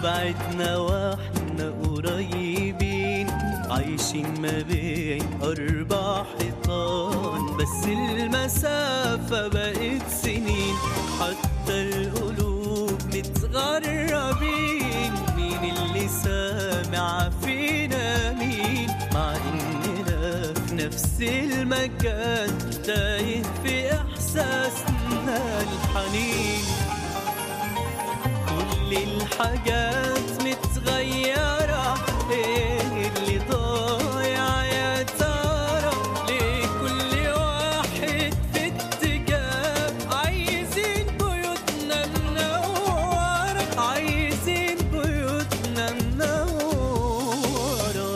بعدنا واحنا قريبين عايشين ما بين أربع حيطان بس المسافة بقت سنين حتى القلوب متغربين مين اللي سامع فينا مين مع إننا في نفس المكان تايه في إحساسنا الحنين كل الحاجات متغيرة ايه اللي ضايع يا ترى ليه كل واحد في اتجاه عايزين بيوتنا منورة عايزين بيوتنا منورة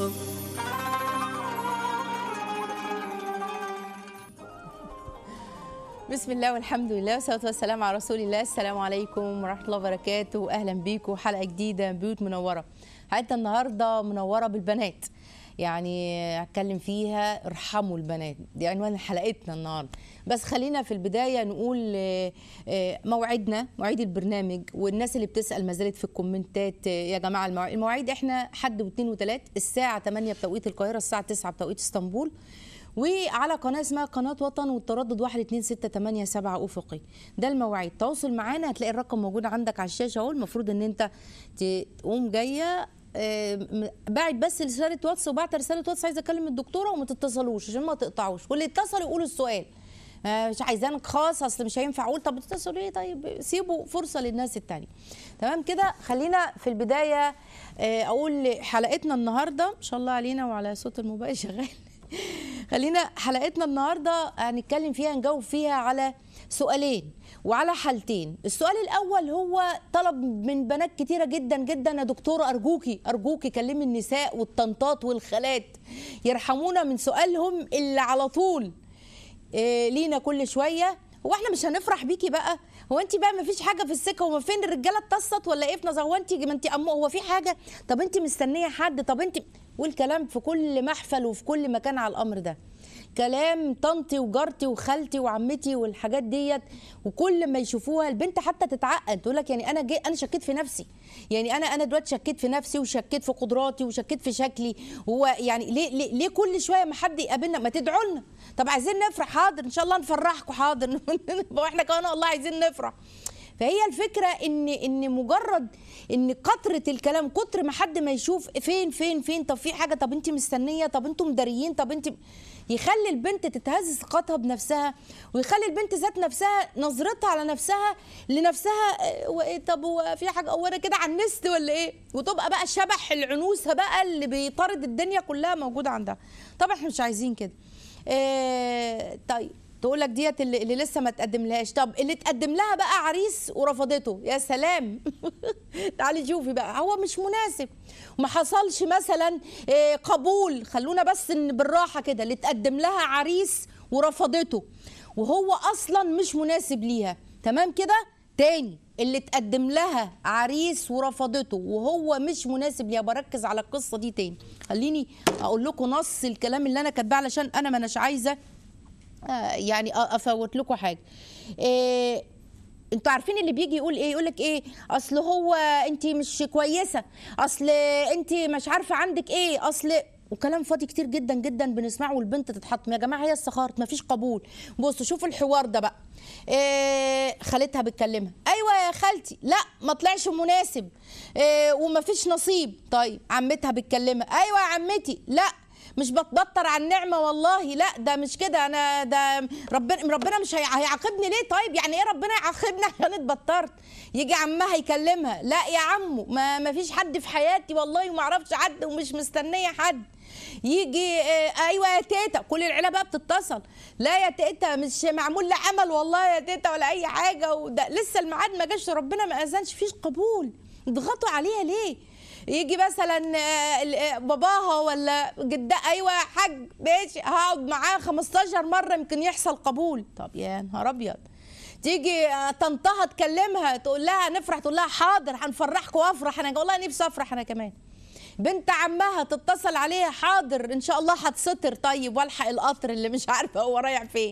بسم الله والحمد لله والصلاة والسلام على رسول الله السلام عليكم ورحمة الله وبركاته أهلا بيكم حلقة جديدة من بيوت منورة حلقتنا النهاردة منورة بالبنات يعني هتكلم فيها ارحموا البنات دي عنوان حلقتنا النهارده بس خلينا في البدايه نقول آه، آه، موعدنا مواعيد البرنامج والناس اللي بتسال ما زالت في الكومنتات آه، يا جماعه المواعيد المواعيد احنا حد واثنين وثلاث الساعه 8 بتوقيت القاهره الساعه 9 بتوقيت اسطنبول وعلى قناه اسمها قناه وطن والتردد 1 2 6 8 7 افقي ده المواعيد تواصل معانا هتلاقي الرقم موجود عندك على الشاشه اهو المفروض ان انت ت- تقوم جايه آه، م- باعت بس رساله واتس وبعت رساله واتس عايزه اكلم الدكتوره وما تتصلوش عشان ما تقطعوش واللي اتصل يقول السؤال آه، مش عايزانك خاص اصل مش هينفع اقول طب تتصلوا ليه طيب سيبوا فرصه للناس التانية تمام كده خلينا في البدايه آه، اقول حلقتنا النهارده ان شاء الله علينا وعلى صوت الموبايل شغال خلينا حلقتنا النهارده هنتكلم فيها نجاوب فيها على سؤالين وعلى حالتين السؤال الاول هو طلب من بنات كتيره جدا جدا يا دكتوره ارجوكي ارجوكي كلمي النساء والطنطات والخالات يرحمونا من سؤالهم اللي على طول إيه لينا كل شويه هو احنا مش هنفرح بيكي بقى هو انت بقى ما فيش حاجه في السكه هو فين الرجاله اتصت ولا ايه في نظر هو انت ما انت أم هو في حاجه طب انت مستنيه حد طب انت والكلام في كل محفل وفي كل مكان على الامر ده كلام طنطي وجارتي وخالتي وعمتي والحاجات ديت وكل ما يشوفوها البنت حتى تتعقد تقول لك يعني انا جي انا شكيت في نفسي يعني انا انا دلوقتي شكيت في نفسي وشكيت في قدراتي وشكيت في شكلي هو يعني ليه ليه, ليه كل شويه ما حد يقابلنا ما تدعوا لنا طب عايزين نفرح حاضر ان شاء الله نفرحكم حاضر واحنا كمان والله عايزين نفرح فهي الفكره ان ان مجرد ان كتره الكلام كتر ما حد ما يشوف فين فين فين طب في حاجه طب انت مستنيه طب انتم مداريين طب انت يخلي البنت تتهز ثقتها بنفسها ويخلي البنت ذات نفسها نظرتها على نفسها لنفسها اه، وايه طب هو في حاجه هو انا كده عنست ولا ايه وتبقى بقى شبح العنوسه بقى اللي بيطارد الدنيا كلها موجوده عندها طبعا احنا مش عايزين كده اه طيب تقول لك ديت اللي, اللي لسه ما تقدم لهاش طب اللي تقدم لها بقى عريس ورفضته يا سلام تعالي شوفي بقى هو مش مناسب وما حصلش مثلا آه، قبول خلونا بس ان بالراحه كده اللي تقدم لها عريس ورفضته وهو اصلا مش مناسب ليها تمام كده تاني اللي تقدم لها عريس ورفضته وهو مش مناسب ليها بركز على القصه دي تاني خليني اقول لكم نص الكلام اللي انا كاتباه علشان انا ما اناش عايزه آه، يعني أ- افوت لكم حاجه إيه انتوا عارفين اللي بيجي يقول ايه يقول لك ايه اصل هو انت مش كويسه اصل انت مش عارفه عندك ايه اصل وكلام فاضي كتير جدا جدا بنسمعه والبنت تتحطم يا جماعه هي استخارت مفيش قبول بصوا شوفوا الحوار ده بقى إيه خالتها بتكلمها ايوه يا خالتي لا ما طلعش مناسب إيه ومفيش نصيب طيب عمتها بتكلمها ايوه يا عمتي لا مش بتبطر على النعمه والله لا ده مش كده انا ده ربنا ربنا مش هي- هيعاقبني ليه طيب يعني ايه ربنا يعاقبني عشان اتبطرت يجي عمها يكلمها لا يا عمو ما ما فيش حد في حياتي والله وما اعرفش حد ومش مستنيه حد يجي آه، ايوه يا تيتا كل العيله بقى بتتصل لا يا تيتا مش معمول لي عمل والله يا تيتا ولا اي حاجه وده لسه الميعاد ما جاش ربنا ما اذنش فيش قبول اضغطوا عليها ليه يجي مثلا آه، ال- آه، باباها ولا جدها ايوه يا حاج ماشي هقعد معاه 15 مره يمكن يحصل قبول طب يا نهار ابيض تيجي آه، طنطها تكلمها تقول لها نفرح تقول لها حاضر هنفرحكم وافرح انا والله نفسي افرح انا كمان بنت عمها تتصل عليها حاضر ان شاء الله هتستر طيب والحق القطر اللي مش عارفه هو رايح فين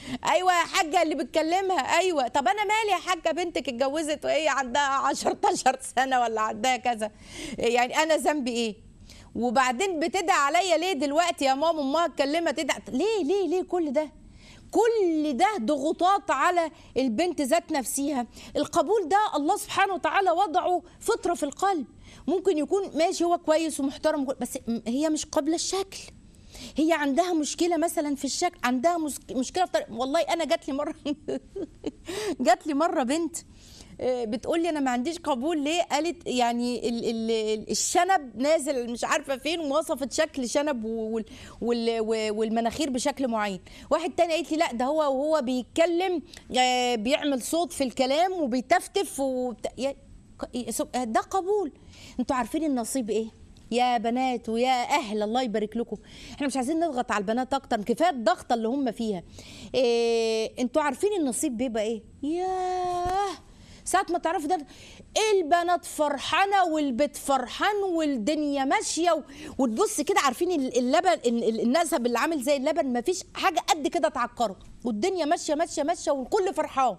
ايوه يا حاجه اللي بتكلمها ايوه طب انا مالي يا حاجه بنتك اتجوزت وهي عندها 10 سنه ولا عندها كذا يعني انا ذنبي ايه وبعدين بتدعي عليا ليه دلوقتي يا ماما امها اتكلمت تدعي ليه ليه ليه كل ده كل ده ضغوطات على البنت ذات نفسها القبول ده الله سبحانه وتعالى وضعه فطرة في القلب ممكن يكون ماشي هو كويس ومحترم بس هي مش قابلة الشكل هي عندها مشكلة مثلا في الشكل عندها مس- مشكلة في طريق والله أنا جات لي مرة جات لي مرة بنت آه، بتقول لي انا ما عنديش قبول ليه قالت يعني ال ال ال- الشنب نازل مش عارفه فين ووصفت شكل شنب وال وال والمناخير بشكل معين واحد تاني قالت لي لا ده هو وهو بيتكلم آه، بيعمل صوت في الكلام وبيتفتف وبت... يا- ك- ده قبول انتوا عارفين النصيب ايه يا بنات ويا اهل الله يبارك لكم احنا مش عايزين نضغط على البنات اكتر كفايه الضغطه اللي هم فيها إيه انتوا عارفين النصيب بيبقى ايه ياه ساعة ما تعرفوا ده البنات فرحانة والبيت فرحان والدنيا ماشية و- وتبص كده عارفين ال- اللبن ال- ال- النسب اللي عامل زي اللبن مفيش حاجة قد كده تعكره والدنيا ماشية ماشية ماشية والكل فرحان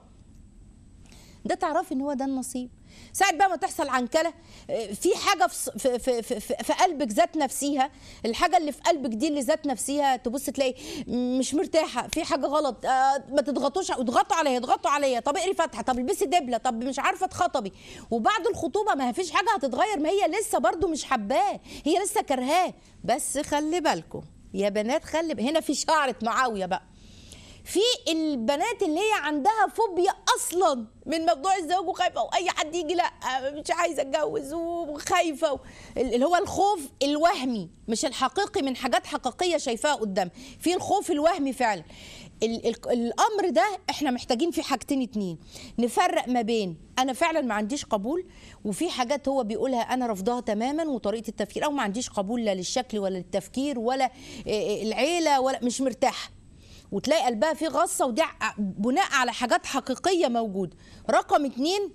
ده تعرفي ان هو ده النصيب ساعة بقى ما تحصل عنكلة آه، في حاجة في, ص- في, في, في, في قلبك ذات نفسها الحاجة اللي في قلبك دي اللي ذات نفسها تبص تلاقي مش مرتاحة في حاجة غلط آه، ما تضغطوش اضغطوا عليا اضغطوا عليا طب اقري فاتحة طب البسي دبلة طب مش عارفة اتخطبي وبعد الخطوبة ما فيش حاجة هتتغير ما هي لسه برضو مش حباه هي لسه كرهاه بس خلي بالكم يا بنات خلي ب- هنا في شعرة معاوية بقى في البنات اللي هي عندها فوبيا اصلا من موضوع الزواج وخايفه واي حد يجي لا مش عايزه اتجوز وخايفه و- اللي هو الخوف الوهمي مش الحقيقي من حاجات حقيقيه شايفاها قدام في الخوف الوهمي فعلا ال ال الامر ده احنا محتاجين فيه حاجتين اتنين نفرق ما بين انا فعلا ما عنديش قبول وفي حاجات هو بيقولها انا رافضاها تماما وطريقه التفكير او ما عنديش قبول لا للشكل ولا للتفكير ولا إيه، العيله ولا مش مرتاحه وتلاقي قلبها فيه غصه ودي ع- بناء على حاجات حقيقيه موجوده رقم اتنين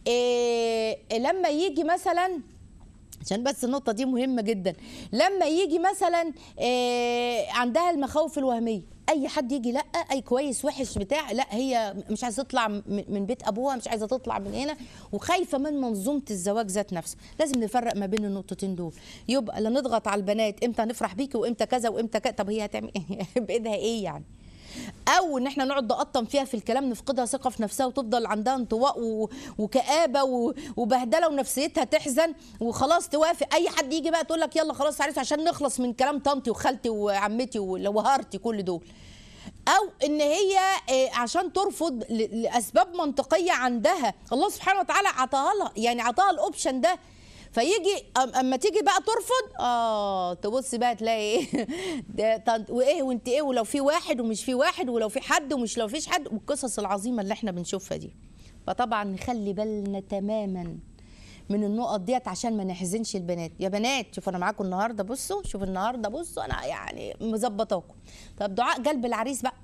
إيه لما يجي مثلا عشان بس النقطة دي مهمة جدا لما يجي مثلا إيه عندها المخاوف الوهمية أي حد يجي لا أي كويس وحش بتاع لا هي مش عايزة تطلع م- من بيت أبوها مش عايزة تطلع من هنا وخايفة من منظومة الزواج ذات نفسه لازم نفرق ما بين النقطتين دول يبقى لا نضغط على البنات امتى هنفرح بيكي وامتى كذا وامتى كذا طب هي هتعمل ايه بايدها ايه يعني او ان احنا نقعد نقطم فيها في الكلام نفقدها ثقه في نفسها وتفضل عندها انطواء و... وكآبه و... وبهدله ونفسيتها تحزن وخلاص توافق اي حد يجي بقى تقول لك يلا خلاص عرفت عشان نخلص من كلام طنطي وخالتي وعمتي وهارتي كل دول او ان هي آه، عشان ترفض ل- لاسباب منطقيه عندها الله سبحانه وتعالى عطاها لها يعني عطاها الاوبشن ده فيجي أم- اما تيجي بقى ترفض اه تبص بقى تلاقي ايه ده طن- وايه وانت ايه ولو في واحد ومش في واحد ولو في حد ومش لو فيش حد والقصص العظيمه اللي احنا بنشوفها دي فطبعا نخلي بالنا تماما من النقط ديت عشان ما نحزنش البنات يا بنات شوفوا انا معاكم النهارده بصوا شوفوا النهارده بصوا انا يعني مظبطاكم طب دعاء قلب العريس بقى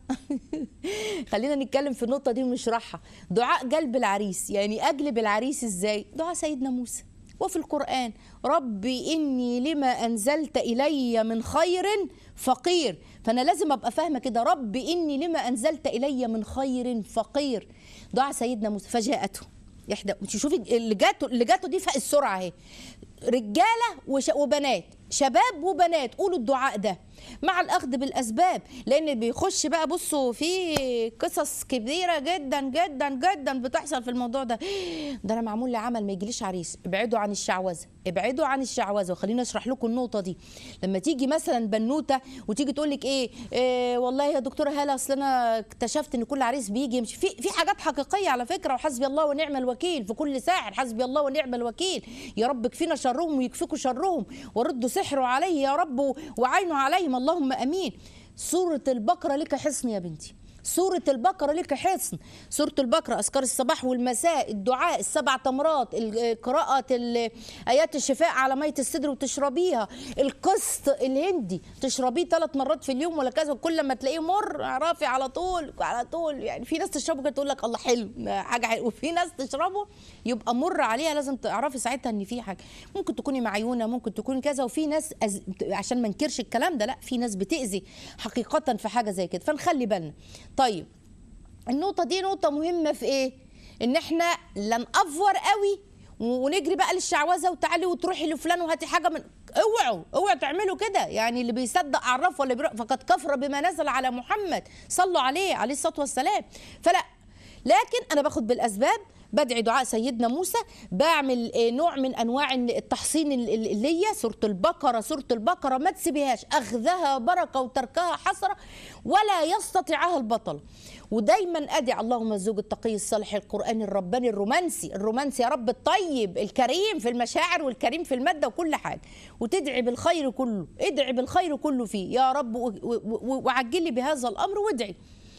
خلينا نتكلم في النقطه دي ونشرحها دعاء قلب العريس يعني اجلب العريس ازاي دعاء سيدنا موسى وفي القرآن ربي إني لما أنزلت إلي من خير فقير فأنا لازم أبقى فاهمة كده ربي إني لما أنزلت إلي من خير فقير دعاء سيدنا موسى فجاءته إحدى شوفي اللي جاته اللي جاته دي فوق السرعة أهي رجالة وش وبنات شباب وبنات قولوا الدعاء ده مع الاخذ بالاسباب لان بيخش بقى بصوا في قصص كبيره جدا جدا جدا بتحصل في الموضوع ده ده انا معمول لي عمل ما يجيليش عريس ابعدوا عن الشعوذه ابعدوا عن الشعوذه وخليني اشرح لكم النقطه دي لما تيجي مثلا بنوته وتيجي تقول لك ايه, إيه والله يا دكتوره هاله اصل انا اكتشفت ان كل عريس بيجي يمشي في في حاجات حقيقيه على فكره وحسبي الله ونعم الوكيل في كل ساحر حسبي الله ونعم الوكيل يا رب كفينا شرهم ويكفيكوا شرهم وردوا سحره عليه يا رب وعينه عليهم اللهم امين سوره البقره لك حصن يا بنتي سورة البقرة لك حصن سورة البقرة أذكار الصباح والمساء الدعاء السبع تمرات ال- قراءة ال- آيات الشفاء على مية الصدر وتشربيها القسط الهندي تشربيه ثلاث مرات في اليوم ولا كذا كل ما تلاقيه مر اعرفي على طول على طول يعني في ناس تشربه كده تقول لك الله حلو حاجة حلوة وفي ناس تشربه يبقى مر عليها لازم تعرفي ساعتها ان في حاجة ممكن تكوني معيونة ممكن تكوني كذا وفي ناس أز... عشان ما ننكرش الكلام ده لا في ناس بتأذي حقيقة في حاجة زي كده فنخلي بالنا طيب النقطة دي نقطة مهمة في ايه؟ ان احنا لا نأفور قوي ونجري بقى للشعوذة وتعالي وتروحي لفلان وهاتي حاجة من اوعوا اوعوا تعملوا كده يعني اللي بيصدق عرف ولا بيروح فقد كفر بما نزل على محمد صلوا عليه عليه الصلاة والسلام فلا لكن انا باخد بالاسباب بدعي دعاء سيدنا موسى بعمل آه، نوع من انواع التحصين ال- ال- اللي هي سوره البقره سوره البقره ما تسيبيهاش اخذها بركه وتركها حسره ولا يستطيعها البطل ودايما ادعي اللهم الزوج التقي الصالح القراني الرباني الرومانسي الرومانسي يا رب الطيب الكريم في المشاعر والكريم في الماده وكل حاجه وتدعي بالخير كله ادعي بالخير كله فيه يا رب و- و- و- وعجلي بهذا الامر وادعي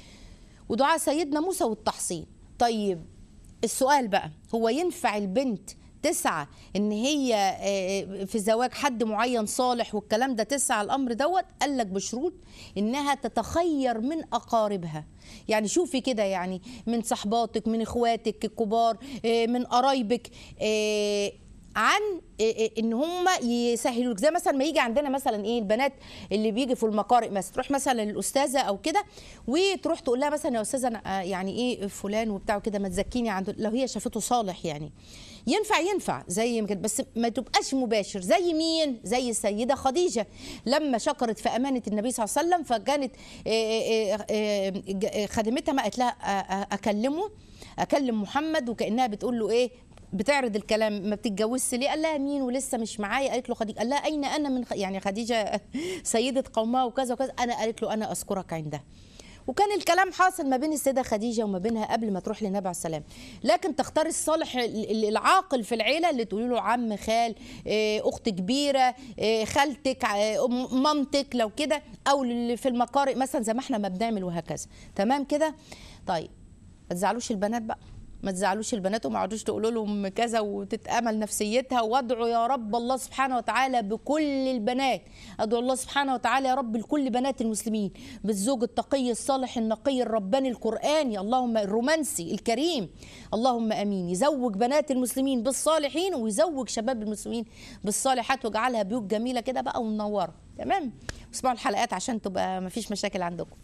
ودعاء سيدنا موسى والتحصين طيب السؤال بقى هو ينفع البنت تسعى ان هي آه، في زواج حد معين صالح والكلام ده تسعى الامر دوت قال لك بشروط انها تتخير من اقاربها يعني شوفي كده يعني من صحباتك من اخواتك الكبار آه، من قرايبك آه، عن إيه إيه ان هم يسهلوا لك زي مثلا ما يجي عندنا مثلا ايه البنات اللي بيجي في المقارئ مثلا تروح مثلا للاستاذه او كده وتروح تقول لها مثلا يا استاذه انا آه، يعني ايه فلان وبتاع كده ما تزكيني عنده لو هي شافته صالح يعني ينفع ينفع زي ما كده بس ما تبقاش مباشر زي مين زي السيده خديجه لما شكرت في امانه النبي صلى الله عليه وسلم فكانت آه، آه، آه، آه، خادمتها ما قالت لها آه، آه، اكلمه اكلم محمد وكانها بتقول له ايه بتعرض الكلام ما بتتجوزش ليه قال لها مين ولسه مش معايا قالت له خديجه قال لها اين انا من خ... يعني خديجه سيده قومها وكذا وكذا انا قالت له انا اذكرك عندها وكان الكلام حاصل ما بين السيده خديجه وما بينها قبل ما تروح للنبي عليه السلام لكن تختار الصالح ال- ال- العاقل في العيله اللي تقولي له عم خال إيه، اخت كبيره إيه، خالتك ع- أم- مامتك لو كده او اللي في المقارئ مثلا زي ما احنا ما بنعمل وهكذا تمام كده طيب ما تزعلوش البنات بقى ما تزعلوش البنات وما عادوش تقولوا لهم كذا وتتامل نفسيتها وادعوا يا رب الله سبحانه وتعالى بكل البنات ادعو الله سبحانه وتعالى يا رب لكل بنات المسلمين بالزوج التقي الصالح النقي الرباني القراني اللهم الرومانسي الكريم اللهم امين يزوج بنات المسلمين بالصالحين ويزوج شباب المسلمين بالصالحات ويجعلها بيوت جميله كده بقى ومنوره تمام اسمعوا الحلقات عشان تبقى ما فيش مشاكل عندكم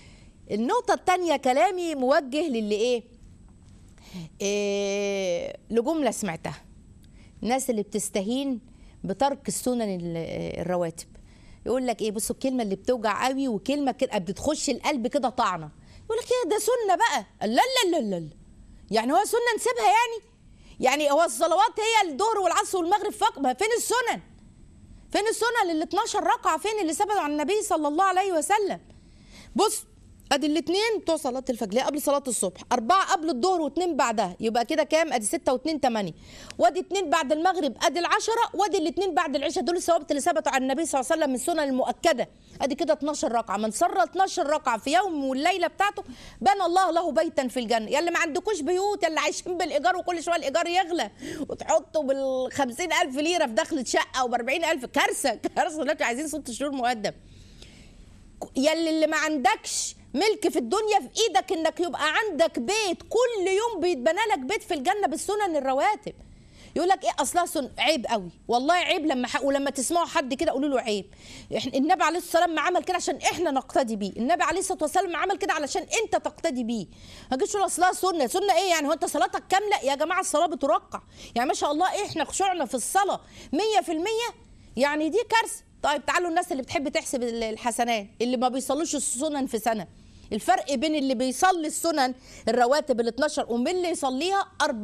النقطة التانية كلامي موجه للي ايه إيه لجملة سمعتها الناس اللي بتستهين بترك السنن ال- الرواتب يقول لك ايه بصوا الكلمه اللي بتوجع قوي وكلمه كده بتخش القلب كده طعنه يقول لك ايه ده سنه بقى لا لا لا لا لا. يعني هو سنه نسيبها يعني يعني هو الصلوات هي الظهر والعصر والمغرب فقط ما فين السنن فين السنن ال 12 ركعه فين اللي ثبتوا عن النبي صلى الله عليه وسلم بص ادي الاثنين بتوع صلاه الفجر اللي هي قبل صلاه الصبح اربعه قبل الظهر واثنين بعدها يبقى كده كام ادي سته واثنين ثمانيه وادي اثنين بعد المغرب ادي العشره وادي الاثنين بعد العشاء دول الثوابت اللي ثبتوا عن النبي صلى الله عليه وسلم من السنن المؤكده ادي كده 12 ركعه من صلى 12 ركعه في يوم والليله بتاعته بنى الله له بيتا في الجنه يا اللي ما عندكوش بيوت يا اللي عايشين بالايجار وكل شويه الايجار يغلى وتحطوا بال 50000 ليره في دخلة شقه و 40000 كارثه كارثه دلوقتي عايزين ست شهور مقدم يلي اللي ما عندكش ملك في الدنيا في ايدك انك يبقى عندك بيت كل يوم بيتبنى لك بيت في الجنه بالسنن الرواتب يقول لك ايه اصلها سن عيب قوي والله عيب لما ح... ولما تسمعوا حد كده قولوا له عيب إحنا النبي عليه الصلاه والسلام عمل كده عشان احنا نقتدي بيه النبي عليه الصلاه والسلام عمل كده علشان انت تقتدي بيه ما تجيش تقول اصلها سنه سنه ايه يعني هو انت صلاتك كامله يا جماعه الصلاه بترقع يعني ما شاء الله احنا خشوعنا في الصلاه 100% يعني دي كارثه طيب تعالوا الناس اللي بتحب تحسب ال- الحسنات اللي ما بيصلوش السنن في سنه الفرق بين اللي بيصلي السنن الرواتب ال 12 ومن اللي يصليها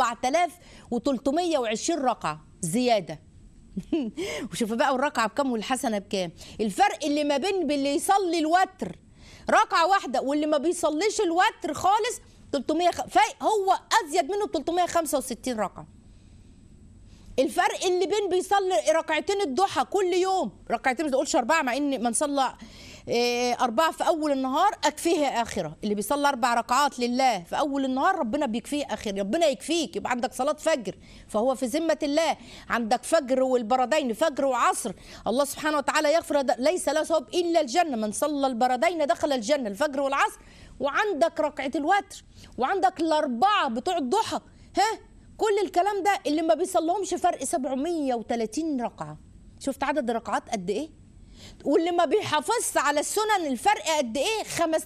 4320 ركعه زياده وشوف بقى الركعه بكام والحسنه بكام الفرق اللي ما بين اللي يصلي الوتر ركعه واحده واللي ما بيصليش الوتر خالص 300 خ... فا- هو ازيد منه 365 ركعه الفرق اللي بين بيصلي ركعتين الضحى كل يوم ركعتين ما تقولش اربعه مع ان من صلى آه، أربعة في أول النهار أكفيه آخرة اللي بيصلي أربع ركعات لله في أول النهار ربنا بيكفيه آخرة ربنا يكفيك يبقى عندك صلاة فجر فهو في ذمة الله عندك فجر والبردين فجر وعصر الله سبحانه وتعالى يغفر ده- ليس له ثواب إلا الجنة من صلى البردين دخل الجنة الفجر والعصر وعندك ركعة الوتر وعندك الأربعة بتوع الضحى ها كل الكلام ده اللي ما بيصلهمش فرق 730 ركعة شفت عدد الركعات قد إيه واللي ما بيحافظش على السنن الفرق قد ايه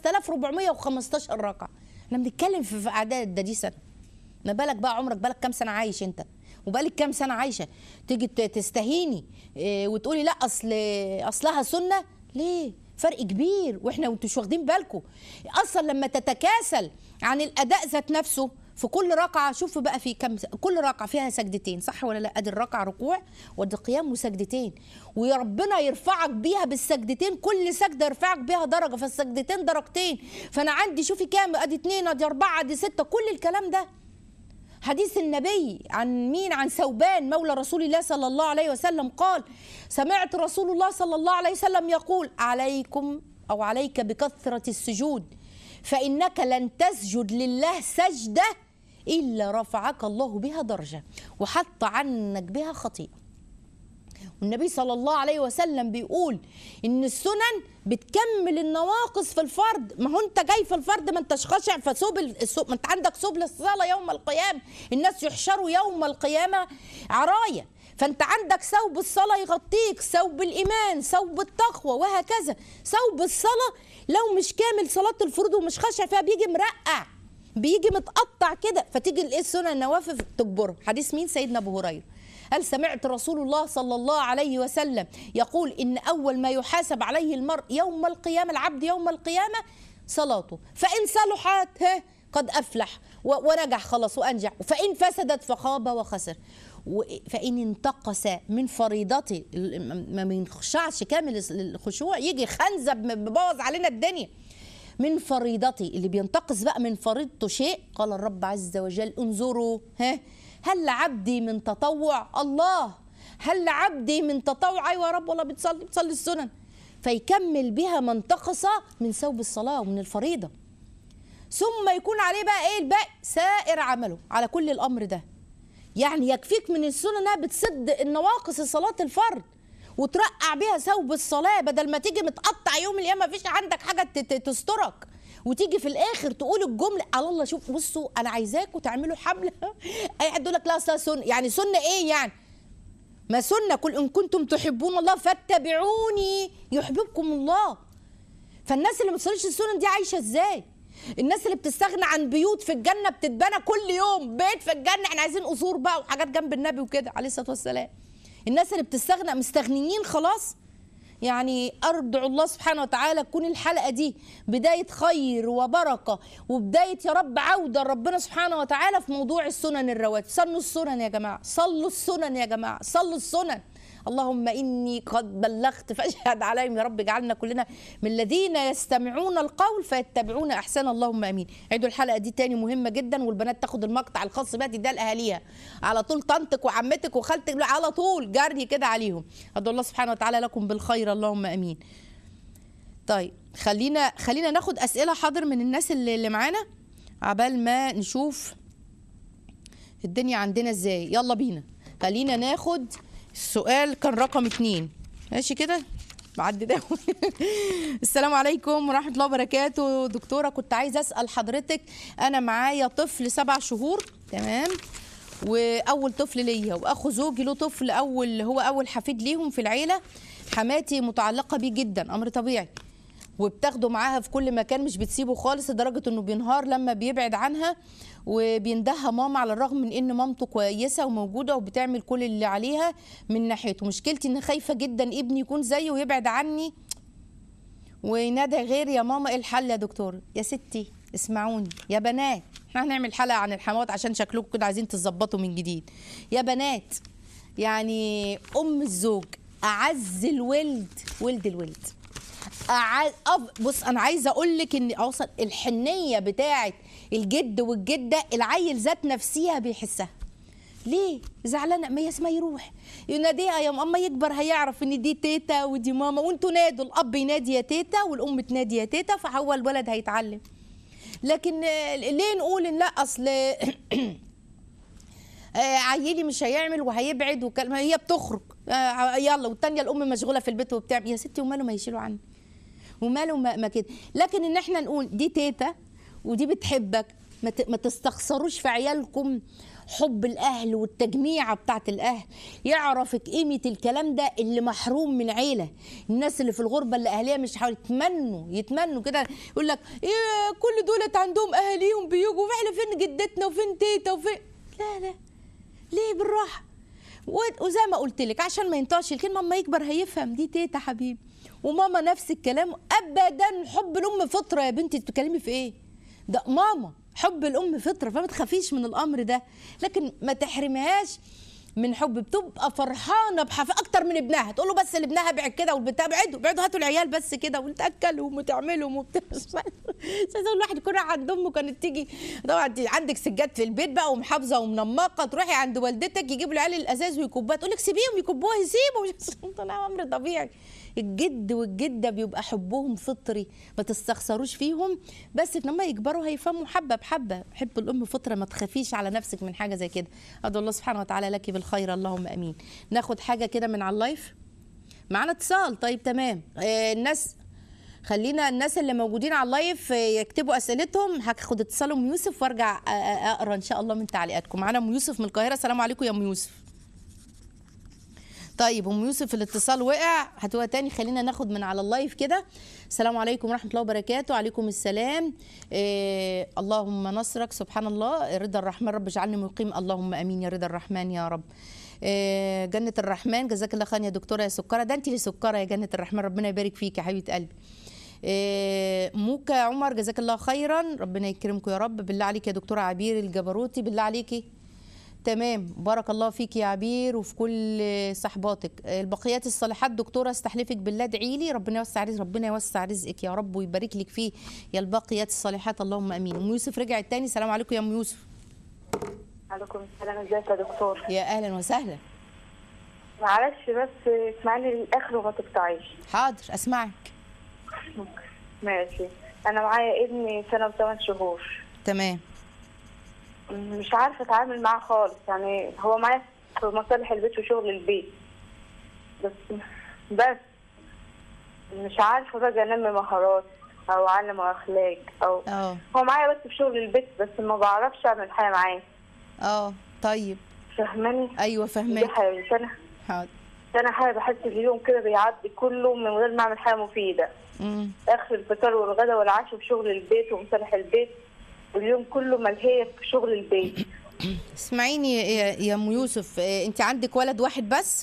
5415 ركعه احنا بنتكلم في في اعداد ده دي سنه ما بالك بقى عمرك بالك كام سنه عايش انت وبقالك كام سنه عايشه تيجي ت- تستهيني إيه، وتقولي لا اصل اصلها سنه ليه فرق كبير واحنا وانتوا مش واخدين بالكم اصلا لما تتكاسل عن الاداء ذات نفسه في كل ركعه شوف بقى في كم كل ركعه فيها سجدتين صح ولا لا ادي الركعه ركوع وادي قيام وسجدتين ويا ربنا يرفعك بيها بالسجدتين كل سجده يرفعك بيها درجه فالسجدتين درجتين فانا عندي شوفي كام ادي اتنين ادي اربعه ادي سته كل الكلام ده حديث النبي عن مين عن ثوبان مولى رسول الله صلى الله عليه وسلم قال سمعت رسول الله صلى الله عليه وسلم يقول عليكم او عليك بكثره السجود فانك لن تسجد لله سجده الا رفعك الله بها درجه وحط عنك بها خطيئه والنبي صلى الله عليه وسلم بيقول ان السنن بتكمل النواقص في الفرد ما هو انت جاي في الفرد ما انتش خاشع فثوب الثوب ما انت عندك ثوب للصلاه يوم القيامه الناس يحشروا يوم القيامه عرايه فانت عندك ثوب الصلاه يغطيك ثوب الايمان ثوب التقوى وهكذا ثوب الصلاه لو مش كامل صلاه الفروض ومش خاشع فيها بيجي مرقع بيجي متقطع كده فتيجي الايه السنن النوافل تجبره حديث مين سيدنا ابو هريره قال سمعت رسول الله صلى الله عليه وسلم يقول ان اول ما يحاسب عليه المرء يوم القيامه العبد يوم القيامه صلاته فان صلحت ها قد افلح و- ونجح خلاص وانجح فان فسدت فخاب وخسر و- فان انتقص من فريضته ال- ما بينخشعش كامل الخشوع يجي خنزب مبوظ علينا الدنيا من فريضتي اللي بينتقص بقى من فريضته شيء قال الرب عز وجل انظروا ها هل لعبدي من تطوع الله هل لعبدي من تطوع ايوه يا رب والله بتصلي بتصلي السنن فيكمل بها ما انتقص من ثوب الصلاه ومن الفريضه ثم يكون عليه بقى ايه الباقي سائر عمله على كل الامر ده يعني يكفيك من السنن انها بتسد النواقص صلاه الفرد وترقع بيها ثوب الصلاه بدل ما تيجي متقطع يوم القيامه مفيش عندك حاجه ت- ت- تسترك وتيجي في الاخر تقول الجمله على الله شوف بصوا انا عايزاكم تعملوا حمله اي حد يقول لك لا اصل سنه يعني سنه ايه يعني ما سنه قل ان كنتم تحبون الله فاتبعوني يحببكم الله فالناس اللي ما بتصليش السنن دي عايشه ازاي الناس اللي بتستغنى عن بيوت في الجنه بتتبنى كل يوم بيت في الجنه احنا عايزين قصور بقى وحاجات جنب النبي وكده عليه الصلاه والسلام الناس اللي بتستغنى مستغنيين خلاص يعني ارجع الله سبحانه وتعالى تكون الحلقه دي بدايه خير وبركه وبدايه يا رب عوده لربنا سبحانه وتعالى في موضوع السنن الرواتب صلوا السنن يا جماعه صلوا السنن يا جماعه صلوا السنن اللهم اني قد بلغت فاشهد عليهم يا رب اجعلنا كلنا من الذين يستمعون القول فيتبعون احسن اللهم امين عيدوا الحلقه دي تاني مهمه جدا والبنات تاخد المقطع الخاص بها تديها لاهاليها على طول طنطك وعمتك وخالتك على طول جري كده عليهم ادعو الله سبحانه وتعالى لكم بالخير اللهم امين طيب خلينا خلينا ناخد اسئله حاضر من الناس اللي, اللي معانا عبال ما نشوف الدنيا عندنا ازاي يلا بينا خلينا ناخد السؤال كان رقم اتنين ماشي كده بعد ده السلام عليكم ورحمة الله وبركاته دكتورة كنت عايزة أسأل حضرتك أنا معايا طفل سبع شهور تمام وأول طفل ليا وأخو زوجي له طفل أول هو أول حفيد ليهم في العيلة حماتي متعلقة بيه جدا أمر طبيعي وبتاخده معاها في كل مكان مش بتسيبه خالص لدرجه انه بينهار لما بيبعد عنها وبيندهها ماما على الرغم من ان مامته كويسه وموجوده وبتعمل كل اللي عليها من ناحيته مشكلتي ان خايفه جدا ابني يكون زيه ويبعد عني وينادى غيري يا ماما ايه الحل يا دكتور يا ستي اسمعوني يا بنات احنا هنعمل حلقه عن الحموات عشان شكلكم كده عايزين تظبطوا من جديد يا بنات يعني ام الزوج اعز الولد ولد الولد أعز... أف... بص انا عايزه اقول لك ان اوصل الحنيه بتاعه الجد والجده العيل ذات نفسها بيحسها ليه زعلانه ما يسمى يروح يناديها يا ماما يكبر هيعرف ان دي تيتا ودي ماما وانتوا نادوا الاب ينادي يا تيتا والام تنادي يا تيتا فهو الولد هيتعلم لكن آه، ليه نقول ان لا اصل آه، عيلي مش هيعمل وهيبعد وكلمة هي بتخرج آه، يلا والتانية الأم مشغولة في البيت وبتعمل يا ستي وماله ما يشيلوا عني وماله ما, ما كده لكن ان احنا نقول دي تيتا ودي بتحبك ما ت- ما تستخسروش في عيالكم حب الاهل والتجميعه بتاعت الاهل يعرف قيمه الكلام ده اللي محروم من عيله الناس اللي في الغربه اللي اهاليها مش حاول يتمنوا يتمنوا كده يقول لك ايه كل دولت عندهم اهاليهم بيجوا واحنا فين جدتنا وفين تيتا وفين لا لا ليه بالراحه و- وزي ما قلت لك عشان ما ينطقش الكلمه اما يكبر هيفهم دي تيتا حبيبي وماما نفس الكلام ابدا حب الام فطره يا بنتي بتتكلمي في ايه ده ماما حب الام فطره فما تخافيش من الامر ده لكن ما تحرمهاش من حب بتبقى فرحانه بحف اكتر من ابنها تقول له بس لابنها ابعد كده والبتاع ابعدوا ابعدوا هاتوا العيال بس كده وتاكلهم وتعملهم وبتاع عايزه الواحد يكون رايح عند امه كانت تيجي طبعا انت عندك سجاد في البيت بقى ومحافظه ومنمقه تروحي عند والدتك يجيبوا العيال الازاز ويكبوها تقول لك سيبيهم يكبوها يسيبوا طلع امر طبيعي الجد والجده بيبقى حبهم فطري ما تستخسروش فيهم بس لما يكبروا هيفهموا حبه بحبه حب الام فطره ما تخافيش على نفسك من حاجه زي كده ادعو الله سبحانه وتعالى لك بالخير اللهم امين ناخد حاجه كده من على اللايف معانا اتصال طيب تمام آه الناس خلينا الناس اللي موجودين على اللايف آه، يكتبوا اسئلتهم هاخد اتصال ام يوسف وارجع آه، آه، اقرا ان شاء الله من تعليقاتكم معانا ام يوسف من القاهره السلام عليكم يا ام يوسف طيب ام يوسف الاتصال وقع هاتوها تاني خلينا ناخد من على اللايف كده السلام عليكم ورحمه الله وبركاته وعليكم السلام إيه اللهم نصرك سبحان الله رضا الرحمن رب اجعلني مقيم اللهم امين يا رضا الرحمن يا رب إيه جنة الرحمن جزاك الله خير يا دكتورة يا سكرة ده انت اللي سكرة يا جنة الرحمن ربنا يبارك فيك يا حبيبة قلبي إيه موكا عمر جزاك الله خيرا ربنا يكرمكم يا رب بالله عليك يا دكتورة عبير الجبروتي بالله عليكي تمام بارك الله فيك يا عبير وفي كل صحباتك البقيات الصالحات دكتوره استحلفك بالله ادعي لي ربنا يوسع رزق ربنا يوسع رزقك يا رب ويبارك لك فيه يا الباقيات الصالحات اللهم امين ام يوسف رجعت تاني السلام عليكم يا ام يوسف عليكم السلام ازيك يا دكتور يا اهلا وسهلا معلش بس اسمعني للاخر وما تقطعيش حاضر اسمعك ماشي انا معايا ابني سنه وثمان شهور تمام مش عارفه اتعامل معاه خالص يعني هو معايا في مصالح البيت وشغل البيت بس بس مش عارفه بقى انمي مهارات او اعلم اخلاق او اه هو معايا بس في شغل البيت بس ما بعرفش اعمل حاجه معاه اه طيب فاهماني ايوه دي فهمك حاجه انا حاضر انا حاجه بحس اليوم كده بيعدي كله من غير ما اعمل حاجه مفيده امم اخر الفطار والغدا والعشاء في شغل البيت ومصالح البيت واليوم كله ملهيه في شغل البيت اسمعيني يا يا ام يوسف آه، انت عندك ولد واحد بس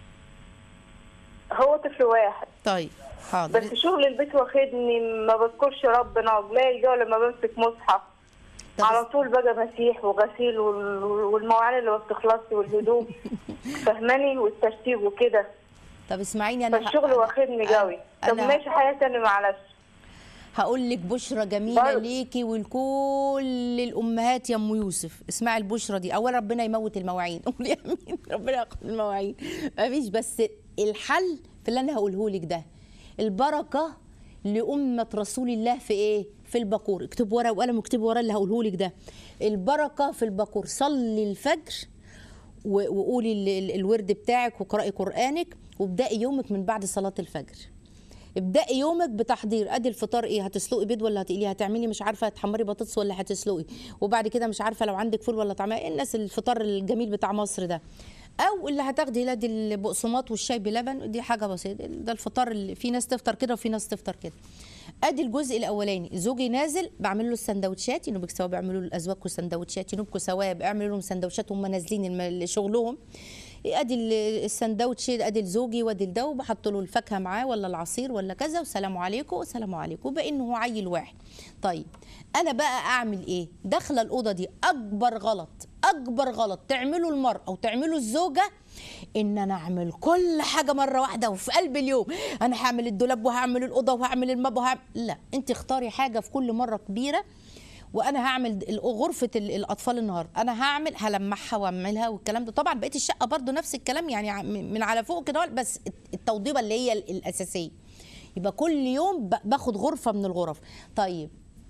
هو طفل واحد طيب حاضر بس شغل البيت واخدني ما بذكرش ربنا قليل ده لما بمسك مصحف طب على طول بقى مسيح وغسيل وال- والمواعين اللي ما بتخلصش والهدوم فهماني والترتيب وكده طب اسمعيني انا فالشغل واخدني أنا- قوي طب أنا- ماشي حياه تانية معلش هقول لك بشرى جميله برضه. ليكي ولكل الامهات يا ام يوسف اسمعي البشرى دي اولا ربنا يموت المواعين قولي امين ربنا ياخد المواعين مفيش بس الحل في اللي انا هقوله لك ده البركه لامه رسول الله في ايه في البكور اكتب ورقه وقلم واكتب ورا اللي هقوله لك ده البركه في البكور صلي الفجر و- وقولي ال- ال- الورد بتاعك وقرأي قرآنك وابدأي يومك من بعد صلاة الفجر ابدأي يومك بتحضير ادي الفطار ايه هتسلقي بيض ولا هتقليه هتعملي مش عارفه هتحمري بطاطس ولا هتسلقي وبعد كده مش عارفه لو عندك فول ولا طعميه إيه الناس الفطار الجميل بتاع مصر ده او اللي هتاخدي لا دي البقسماط والشاي بلبن دي حاجه بسيطه ده الفطار اللي في ناس تفطر كده وفي ناس تفطر كده ادي الجزء الاولاني زوجي نازل بعمل له السندوتشات ينوبك سوا بيعملوا لازواجكم سندوتشات ينوبكم سوا بيعملوا لهم سندوتشات هم نازلين الم- شغلهم ادي ال- السندوتش ادي لزوجي وادي لده وبحط له الفاكهه معاه ولا العصير ولا كذا والسلام عليكم والسلام عليكم بقى انه هو عيل واحد طيب انا بقى اعمل ايه داخله الاوضه دي اكبر غلط اكبر غلط تعمله المراه او تعمله الزوجه ان انا اعمل كل حاجه مره واحده وفي قلب اليوم انا هعمل الدولاب وهعمل الاوضه وهعمل المطبخ وهعمل لا انت اختاري حاجه في كل مره كبيره وانا هعمل ال- غرفه ال- الاطفال النهارده انا هعمل هلمعها واعملها والكلام ده طبعا بقيه الشقه برضو نفس الكلام يعني ع- من من على فوق كده بس التوضيبه اللي هي ال- الاساسيه يبقى كل يوم ب- باخد غرفه من الغرف طيب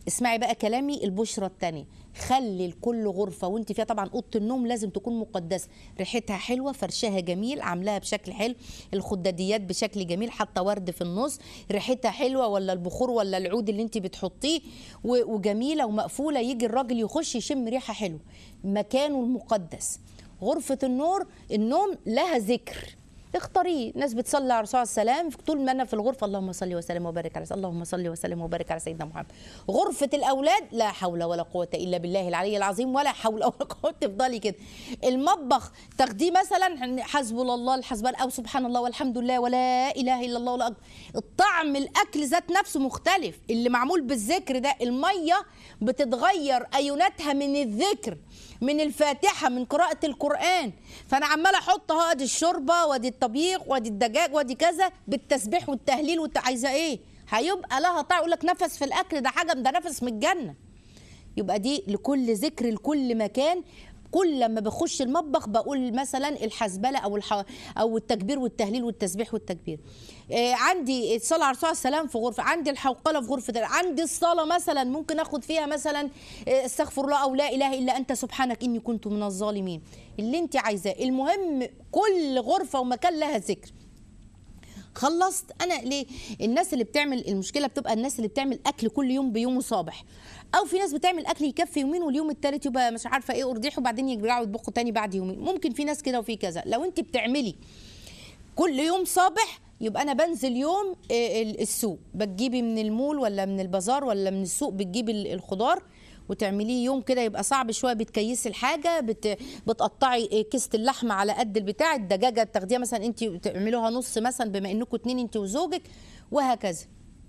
اسمعي بقى كلامي البشرة التانية خلي لكل غرفة وانت فيها طبعا أوضة النوم لازم تكون مقدسة ريحتها حلوة فرشها جميل عاملاها بشكل حلو الخداديات بشكل جميل حاطة ورد في النص ريحتها حلوة ولا البخور ولا العود اللي انت بتحطيه و- وجميلة ومقفولة يجي الراجل يخش يشم ريحة حلوة مكانه المقدس غرفة النور النوم لها ذكر اختاريه ناس بتصلي على الرسول صلى الله عليه وسلم طول ما انا في الغرفه اللهم صل وسلم وبارك على اللهم صل وسلم وبارك على سيدنا محمد غرفه الاولاد لا حول ولا قوه الا بالله العلي العظيم ولا حول ولا قوه تفضلي كده المطبخ تاخديه مثلا حسبنا الله الحسبان او سبحان الله والحمد لله ولا اله الا الله ولا أكبر الطعم الاكل ذات نفسه مختلف اللي معمول بالذكر ده الميه بتتغير ايوناتها من الذكر من الفاتحه من قراءه القران فانا عماله احط اهو ادي الشوربه وادي الطبيخ وادي الدجاج وادي كذا بالتسبيح والتهليل وانت عايزه ايه هيبقى لها طعم يقول لك نفس في الاكل ده حاجه ده نفس من الجنه يبقى دي لكل ذكر لكل مكان كل لما بخش المطبخ بقول مثلا الحزبله او الح... او التكبير والتهليل والتسبيح والتكبير آه عندي الصلاه على الرسول صلى الله عليه وسلم في غرفه عندي الحوقله في غرفه عندي الصلاه مثلا ممكن اخد فيها مثلا آه، استغفر الله او لا اله الا انت سبحانك اني كنت من الظالمين اللي انت عايزاه المهم كل غرفه ومكان لها ذكر خلصت انا ليه الناس اللي بتعمل المشكله بتبقى الناس اللي بتعمل اكل كل يوم بيومه صابح او في ناس بتعمل اكل يكفي يومين واليوم الثالث يبقى مش عارفه ايه ارديح وبعدين يرجعوا يطبخوا تاني بعد يومين ممكن في ناس كده وفي كذا لو انت بتعملي كل يوم صابح يبقى انا بنزل يوم آه، ال- السوق بتجيبي من المول ولا من البازار ولا من السوق بتجيبي ال- الخضار وتعمليه يوم كده يبقى صعب شويه بتكيسي الحاجه بت... بتقطعي آه، كيسه اللحمه على قد البتاع الدجاجه تاخديها مثلا انت تعملوها نص مثلا بما انكم اتنين انت وزوجك وهكذا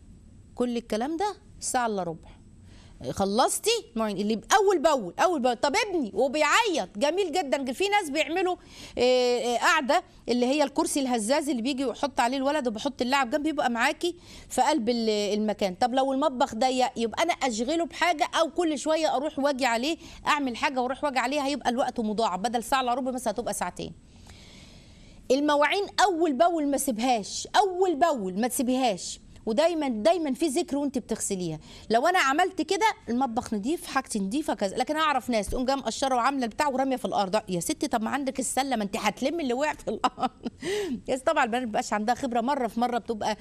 كل الكلام ده ساعه الا ربع خلصتي معين اللي اول باول اول باول طب ابني وبيعيط جميل جدا في ناس بيعملوا آه، آه، قاعده اللي هي الكرسي الهزاز اللي بيجي ويحط عليه الولد وبحط اللاعب جنبي يبقى معاكي في قلب ال- المكان طب لو المطبخ ضيق يبقى انا اشغله بحاجه او كل شويه اروح واجي عليه اعمل حاجه واروح واجي عليه هيبقى الوقت مضاعف بدل ساعه الا ربع مثلا هتبقى ساعتين المواعين اول باول ما سيبهاش اول باول ما تسيبيهاش ودايما دايما في ذكر وانت بتغسليها لو انا عملت كده المطبخ نضيف حاجتي نضيفه كذا لكن اعرف ناس تقوم جايه مقشره وعامله البتاع وراميه في الارض يا ستي طب ما عندك السله ما انت هتلمي اللي وقع في الارض بس طبعا البنات ما بيبقاش عندها خبره مره في مره بتبقى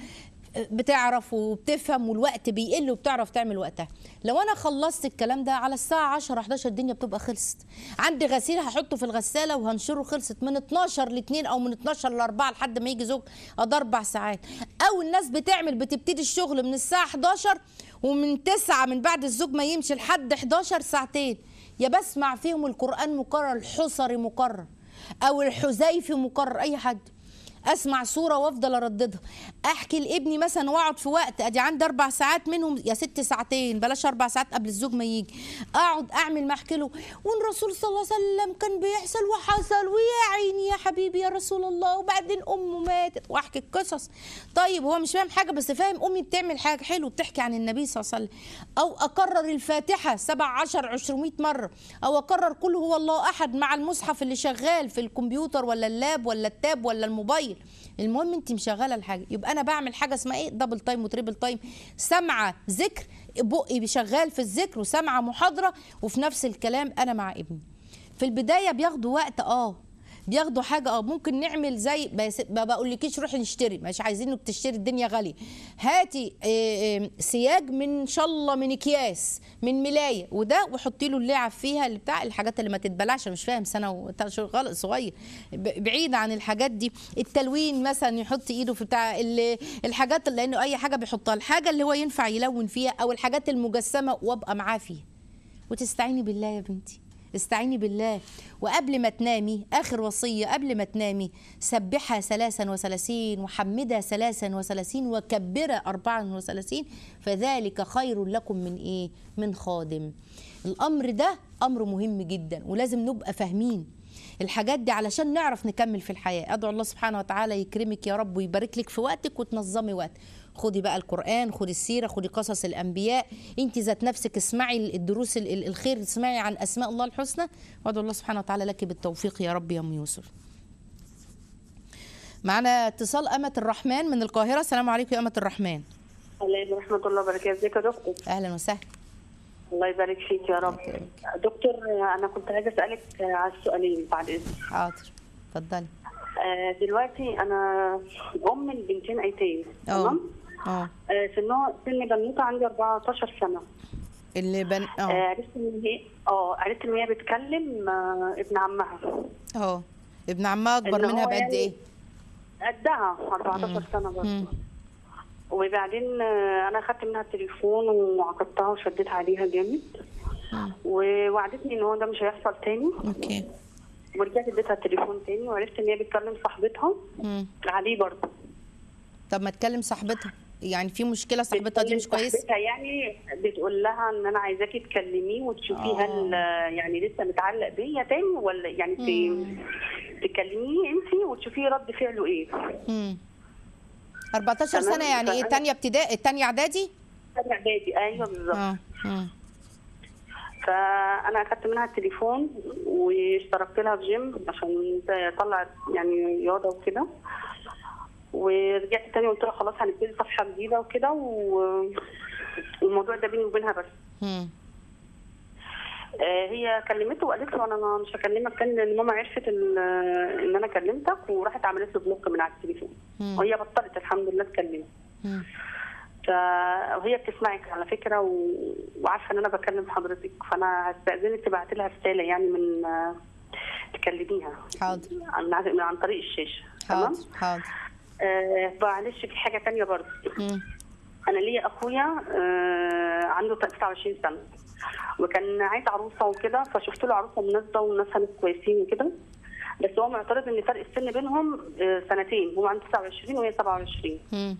بتعرف وبتفهم والوقت بيقل وبتعرف تعمل وقتها لو انا خلصت الكلام ده على الساعه 10 11 الدنيا بتبقى خلصت عندي غسيل هحطه في الغساله وهنشره خلصت من 12 ل 2 او من 12 ل 4 لحد ما يجي زوج قضى اربع ساعات او الناس بتعمل بتبتدي الشغل من الساعه 11 ومن 9 من بعد الزوج ما يمشي لحد 11 ساعتين يا بسمع فيهم القران مكرر الحصري مكرر او الحذيفي مكرر اي حد اسمع صوره وافضل ارددها احكي لابني مثلا واقعد في وقت ادي عندي اربع ساعات منهم يا ست ساعتين بلاش اربع ساعات قبل الزوج ما يجي اقعد اعمل ما احكي له والرسول صلى الله عليه وسلم كان بيحصل وحصل ويا عيني يا حبيبي يا رسول الله وبعدين امه ماتت واحكي القصص طيب هو مش فاهم حاجه بس فاهم امي بتعمل حاجه حلوه بتحكي عن النبي صلى الله عليه وسلم او اكرر الفاتحه سبع عشر عشرمية مره او اكرر قل هو الله احد مع المصحف اللي شغال في الكمبيوتر ولا اللاب ولا التاب ولا الموبايل المهم انت مشغله الحاجه يبقى انا بعمل حاجه اسمها ايه دبل تايم وتريبل تايم سامعه ذكر بقي شغال في الذكر وسامعه محاضره وفي نفس الكلام انا مع ابني في البدايه بياخدوا وقت اه بياخدوا حاجه اه ممكن نعمل زي بس ما بقولكيش روحي نشتري مش عايزينك تشتري الدنيا غاليه هاتي آه، آه، سياج من ان شاء الله من اكياس من ملايه وده وحطي له اللعب فيها اللي بتاع الحاجات اللي ما تتبلعش مش فاهم سنه وتلات شهور غلط صغير ب- بعيد عن الحاجات دي التلوين مثلا يحط ايده في بتاع ال- الحاجات اللي لانه اي حاجه بيحطها الحاجه اللي هو ينفع يلون فيها او الحاجات المجسمه وابقى معاه فيها وتستعيني بالله يا بنتي استعيني بالله وقبل ما تنامي آخر وصية قبل ما تنامي سبحها ثلاثا وثلاثين وحمدها ثلاثا وثلاثين وكبرها أربعا وثلاثين فذلك خير لكم من إيه؟ من خادم الأمر ده أمر مهم جدا ولازم نبقى فاهمين الحاجات دي علشان نعرف نكمل في الحياة أدعو الله سبحانه وتعالى يكرمك يا رب ويبارك لك في وقتك وتنظمي وقت خدي بقى القرآن خدي السيرة خدي قصص الأنبياء انت ذات نفسك اسمعي الدروس ال- ال- الخير اسمعي عن أسماء الله الحسنى وأدعو الله سبحانه وتعالى لك بالتوفيق يا رب يا أم يوسف معنا اتصال أمة الرحمن من القاهرة السلام عليكم يا أمة الرحمن عليكم ورحمة الله وبركاته ازيك يا دكتور أهلا وسهلا الله يبارك فيك يا رب دكتور انا كنت عايزه اسالك على السؤالين بعد اذنك حاضر اتفضلي آه، دلوقتي انا ام البنتين ايتام اه تمام اه آه، سنها سن بنوته عندي 14 سنه اللي بن آه، اه عرفت ان هي اه عرفت ان هي بتكلم آه، ابن عمها اه ابن عمها اكبر إن منها هو بقد يعني ايه قدها 14 سنه برضه مم. وبعدين آه، انا اخدت منها التليفون وعاقبتها وشديت عليها جامد مم. ووعدتني ان هو ده مش هيحصل تاني اوكي ورجعت اديتها التليفون تاني وعرفت ان هي بتكلم صاحبتها مم. عليه برضه طب ما تكلم صاحبتها يعني في مشكله صاحبتها دي مش بتكلم كويس صاحبتها يعني بتقول لها ان انا عايزاكي تكلميه وتشوفي آه. هل يعني لسه متعلق بيا تاني ولا يعني ت- تكلميه انت وتشوفي رد فعله ايه مم. 14 تمام، سنه يعني ايه فأنا- تانية ابتدائي تانية اعدادي تاني اعدادي ايوه بالظبط اه مم. فانا اخدت منها التليفون واشتركت لها في جيم عشان تطلع يعني رياضه وكده ورجعت تاني قلت لها خلاص هنبتدي صفحه جديده وكده و- والموضوع ده بيني وبينها بس مم. آه، هي كلمته وقالت له انا مش هكلمك تاني لان ماما عرفت ان ان انا كلمتك وراحت عملت له بلوك من على التليفون مم. وهي بطلت الحمد لله تكلمه مم. فهي بتسمعك على فكره و... وعارفه ان انا بكلم حضرتك فانا هستاذنك تبعتي لها رساله يعني من آه، تكلميها حاضر عن عن- عن طريق الشاشه تمام حاضر حاضر آه معلش في حاجه تانية برضه مم. انا ليا اخويا آه عنده 29 سنه وكان عايز عروسه وكده فشفت له عروسه مناسبه وناسها ناس كويسين وكده بس هو معترض ان فرق السن بينهم آه سنتين هو عنده 29 وهي 27 مم.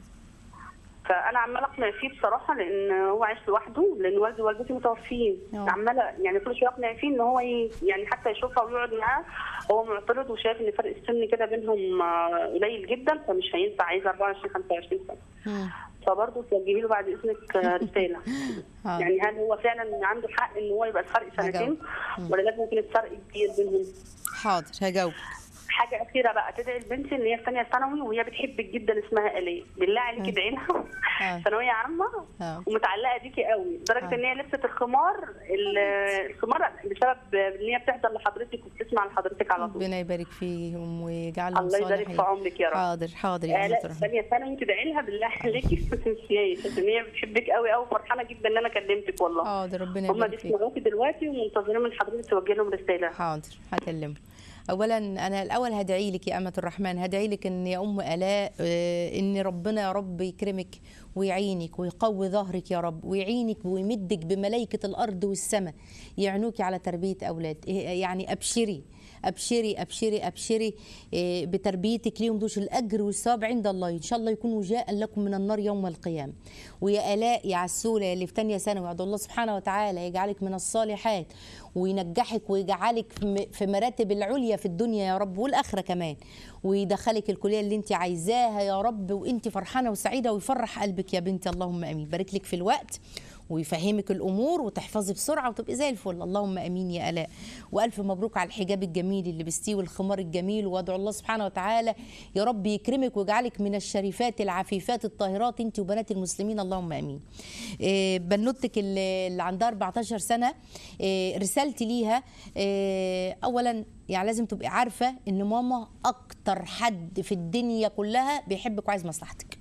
فانا عماله اقنع فيه بصراحه لان هو عايش لوحده لان والدي ووالدتي متوفيين أه. عماله يعني كل شويه اقنع فيه ان هو ي- يعني حتى يشوفها ويقعد معاها هو معترض وشايف ان فرق السن كده بينهم آه، قليل جدا فمش هينفع عايز 24 25 سنه مم. فبرضه توجهي له بعد اذنك آه، رساله حاضر. يعني هل هو فعلا عنده حق ان هو يبقى الفرق سنتين ولا لازم يكون الفرق كبير بينهم حاضر هجاوب حاجه اخيره بقى تدعي البنت ان هي في ثانيه ثانوي وهي بتحبك جدا اسمها اليه بالله عليكي آه. ادعي لها آه. ثانويه عامه آه. ومتعلقه بيكي قوي لدرجه آه. ان هي لبست الخمار ال- الخمار بسبب ان هي بتحضر لحضرتك وبتسمع لحضرتك على طول ربنا يبارك فيهم ويجعلهم الله يبارك صالحين في عمرك يا رب. حاضر حاضر يا آه أمة لا الرحمن ثانيه ثانوي تدعي لها بالله عليكي ما تنسيهاش عشان هي بتحبك قوي قوي وفرحانه جدا ان انا كلمتك والله حاضر ربنا هم يبارك فيك بيسمعوكي دلوقتي ومنتظرين من حضرتك توجه لهم رساله حاضر هكلمه اولا انا الاول هدعي لك يا امه الرحمن هدعي لك ان يا ام الاء آه، ان ربنا يا رب يكرمك ويعينك ويقوي ظهرك يا رب ويعينك ويمدك بملائكه الارض والسماء يعينوك على تربيه اولاد إيه، يعني ابشري ابشري ابشري ابشري إيه، بتربيتك ليهم دوش الاجر والثواب عند الله ان شاء الله يكون وجاء لكم من النار يوم القيامه ويا الاء يا عسوله اللي في ثانيه ثانوي وعد الله سبحانه وتعالى يجعلك من الصالحات وينجحك ويجعلك في م- في مراتب العليا في الدنيا يا رب والاخره كمان ويدخلك الكليه اللي انت عايزاها يا رب وانت فرحانه وسعيده ويفرح قلبك يا بنتي اللهم امين بارك لك في الوقت ويفهمك الامور وتحفظي بسرعه وتبقي زي الفل اللهم امين يا الاء والف مبروك على الحجاب الجميل اللي لبستيه والخمار الجميل وادعو الله سبحانه وتعالى يا رب يكرمك ويجعلك من الشريفات العفيفات الطاهرات انت وبنات المسلمين اللهم امين إيه، بنوتك اللي اللي عندها 14 سنه إيه، رسالتي ليها إيه، اولا يعني لازم تبقي عارفه ان ماما اكتر حد في الدنيا كلها بيحبك وعايز مصلحتك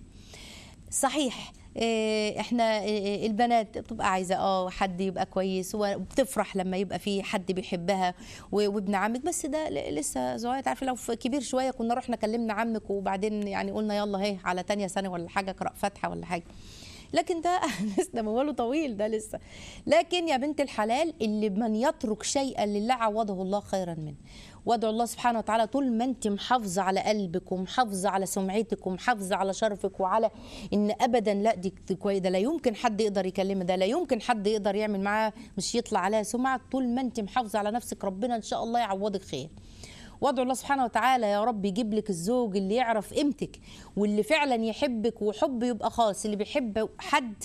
صحيح إيه، احنا إيه، البنات بتبقى عايزه اه حد يبقى كويس وبتفرح لما يبقى في حد بيحبها و- وابن عمك بس ده ل- لسه صغير عارفه لو في كبير شويه كنا رحنا كلمنا عمك وبعدين يعني قلنا يلا هي على تانية سنه ولا حاجه اقرا فاتحه ولا حاجه لكن ده لسه مواله طويل ده لسه لكن يا بنت الحلال اللي من يترك شيئا لله عوضه الله خيرا منه وادعو الله سبحانه وتعالى طول ما انت محافظه على قلبك ومحافظه على سمعتك ومحافظه على شرفك وعلى ان ابدا لا دي دي كويس ده لا يمكن حد يقدر يكلمها ده لا يمكن حد يقدر يعمل معاه مش يطلع عليها سمعه طول ما انت محافظه على نفسك ربنا ان شاء الله يعوضك خير وادعو الله سبحانه وتعالى يا رب يجيب لك الزوج اللي يعرف قيمتك واللي فعلا يحبك وحب يبقى خاص اللي بيحب حد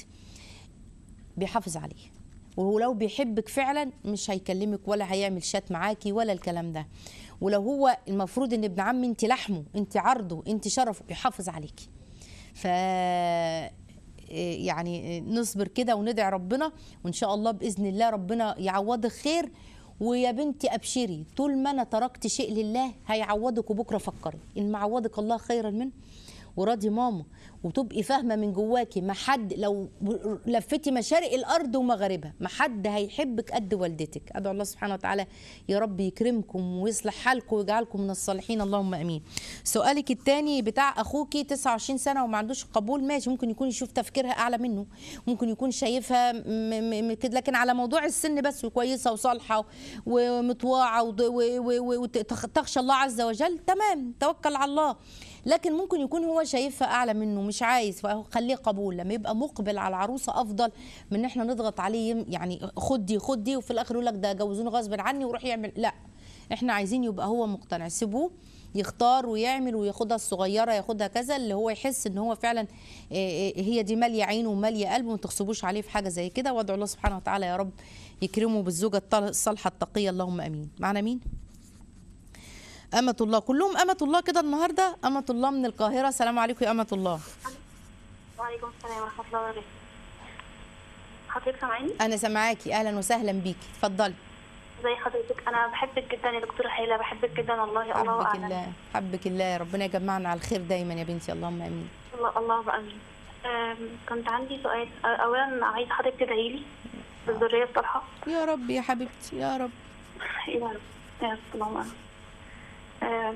بيحافظ عليه وهو لو بيحبك فعلا مش هيكلمك ولا هيعمل شات معاكي ولا الكلام ده ولو هو المفروض ان ابن عم انت لحمه انت عرضه انت شرفه يحافظ عليكي ف إيه، يعني إيه، نصبر كده وندعي ربنا وان شاء الله باذن الله ربنا يعوضك خير ويا بنتي ابشري طول ما انا تركت شيء لله هيعوضك وبكره فكري ان ما عوضك الله خيرا منه وراضي ماما وتبقي فاهمه من جواكي ما حد لو لفتي مشارق الارض ومغاربها ما حد هيحبك قد والدتك ادعو الله سبحانه وتعالى يا رب يكرمكم ويصلح حالكم ويجعلكم من الصالحين اللهم امين سؤالك الثاني بتاع اخوكي 29 سنه وما عندوش قبول ماشي ممكن يكون يشوف تفكيرها اعلى منه ممكن يكون شايفها م- م- م- كده لكن على موضوع السن بس وكويسه وصالحه ومطواعه وض- و- و- و- وتخشى الله عز وجل تمام توكل على الله لكن ممكن يكون هو شايفها اعلى منه مش عايز فخليه قبول لما يبقى مقبل على العروسه افضل من ان احنا نضغط عليه يم- يعني خد دي خد دي وفي الاخر يقول لك ده جوزوني غصب عني ويروح يعمل لا احنا عايزين يبقى هو مقتنع سيبوه يختار ويعمل وياخدها الصغيره ياخدها كذا اللي هو يحس ان هو فعلا آه، آه، هي دي ماليه عينه وماليه قلبه ما تغصبوش عليه في حاجه زي كده وادعو الله سبحانه وتعالى يا رب يكرمه بالزوجه الطل- الصالحه التقيه اللهم امين معنا مين أمة الله كلهم أمة الله كده النهاردة أمة الله من القاهرة السلام عليكم يا أمة الله وعليكم السلام ورحمة الله وبركاته حضرتك سامعيني؟ أنا سامعاكي أهلا وسهلا بيكي اتفضلي زي حضرتك أنا بحبك جدا يا دكتورة حيلة بحبك جدا والله الله حبك أعلم الله حبك الله ربنا يجمعنا على الخير دايما يا بنتي اللهم آمين الله الله أمين أم، كنت عندي سؤال أ- أولا عايزة حضرتك تدعي لي بالذرية الصالحة يا رب يا حبيبتي يا رب يا رب يا رب اللهم آمين أم،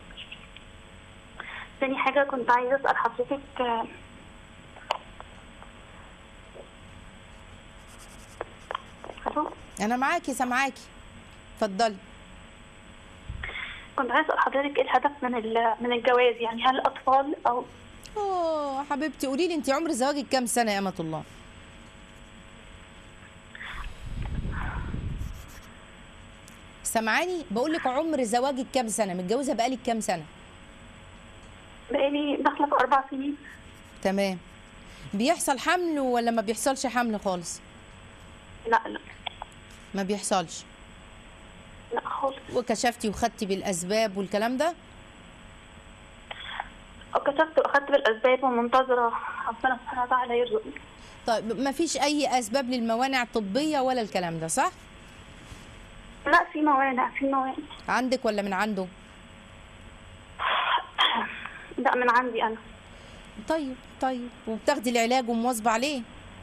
تاني حاجة كنت عايزة أسأل حضرتك أم، ألو أنا معاكي سامعاكي اتفضلي كنت عايزة أسأل حضرتك إيه الهدف من ال- من الجواز يعني هل أطفال أو أوه حبيبتي قولي لي أنت عمر زواجك كام سنة يا أمة الله سامعاني بقول لك عمر زواجك كام سنة متجوزة بقالك كام سنة بقالي داخلة في أربع سنين تمام بيحصل حمل ولا ما بيحصلش حمل خالص لا لا ما بيحصلش لا خالص وكشفتي وخدتي بالاسباب والكلام ده كتبت واخدت بالاسباب ومنتظره ربنا سبحانه وتعالى يرزقني طيب ما فيش اي اسباب للموانع الطبيه ولا الكلام ده صح لا في موانع في موانع عندك ولا من عنده لا من عندي انا طيب طيب وبتاخدي العلاج ومواظبه عليه